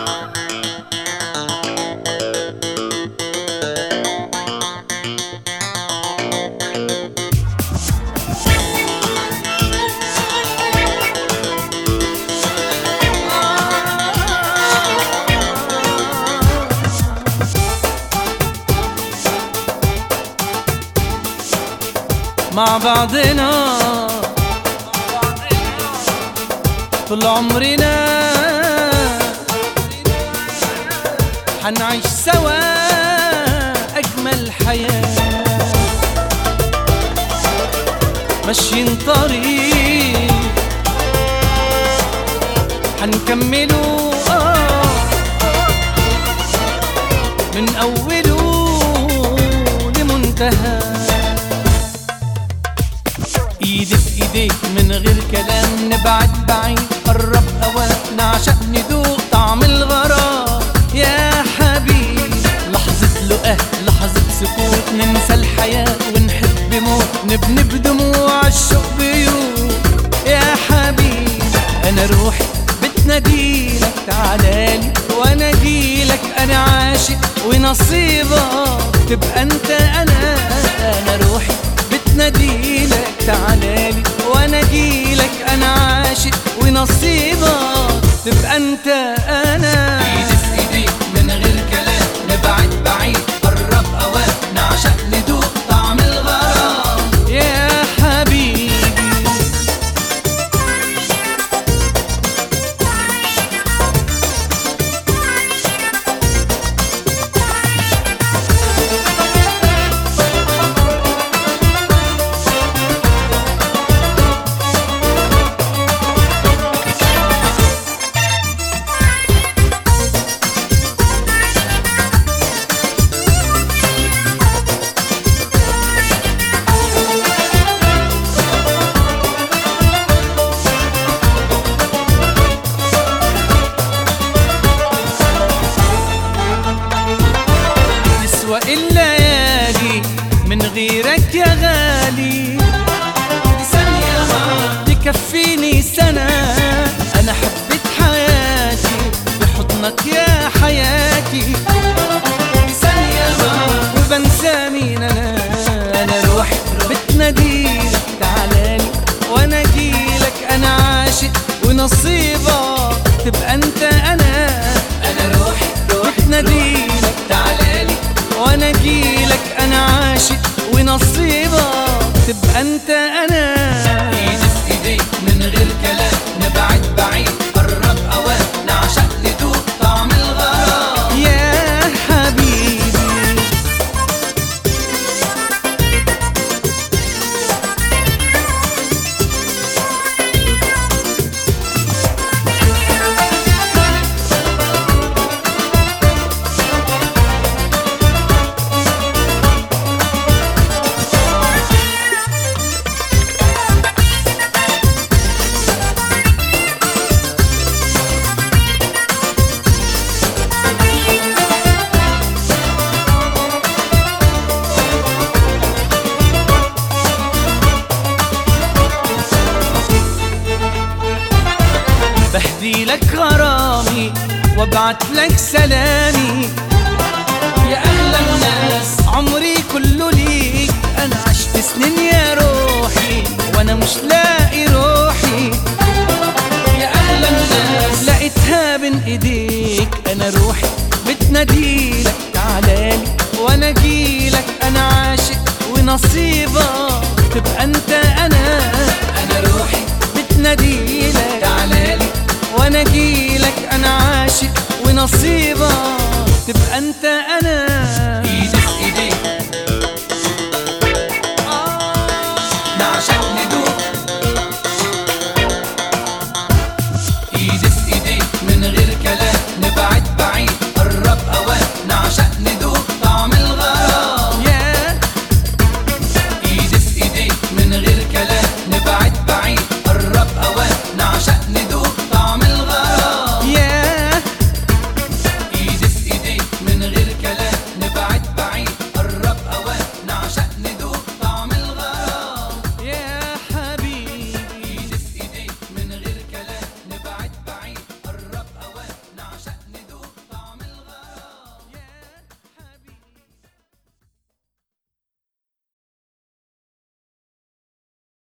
مع بعضنا طول عمرنا حنعيش سوا أجمل حياة ماشيين طريق حنكمله آه من أوله لمنتهى ايدي في ايديك من غير كلام نبعد بعيد قرب اوان نعشق ندوق طعم الغرام يا حبيبي لحظة لقاه لحظة سكوت ننسى الحياة ونحب موت نبني بدموع الشوق بيوت يا حبيبي انا روحي بتناديلك تعالالي وانا جيلك انا عاشق ونصيبك تبقى انت انا انا روحي بتناديلك تعالالي وانا جيلك انا عاشق ونصيبك تبقى انت انا ايدي في ايديك من غير كلام نبعد بعيد قرب اوان نعشق ندوق طعم الغرام يا حبيبي تسوى الليالي من غيرك يا غالي ثانية ما تكفيني سنة أنا حبيت حياتي بحضنك يا حياتي ثانية ما وبنسى مين أنا أنا روحي بتناديلك تعالالي وأنا أجيلك أنا عاشق ونصيبك تبقى أنت أنا انا روحي روحي بتناديلك تعالالي وانا اجيلك انا عاشق ونصيبك تبقى انت انا ايدي في ايديك من غير كلام نبعد بعيد قرب اوان نعشق ندوق طعم الغرام يا حبيبي بهدي لك غرامي وابعت لك سلامي يا اهل الناس عمري كله ليك انا عشت سنين يا روحي وانا مش لاقي روحي يا اهل الناس لقيتها بين ايديك انا روحي بتناديلك تعالالي وانا اجيلك انا عاشق ونصيبك تبقى انت انا انا روحي بتناديلك تعالالي وانا اجيلك انا عاشق ونصيبك تبقى انت انا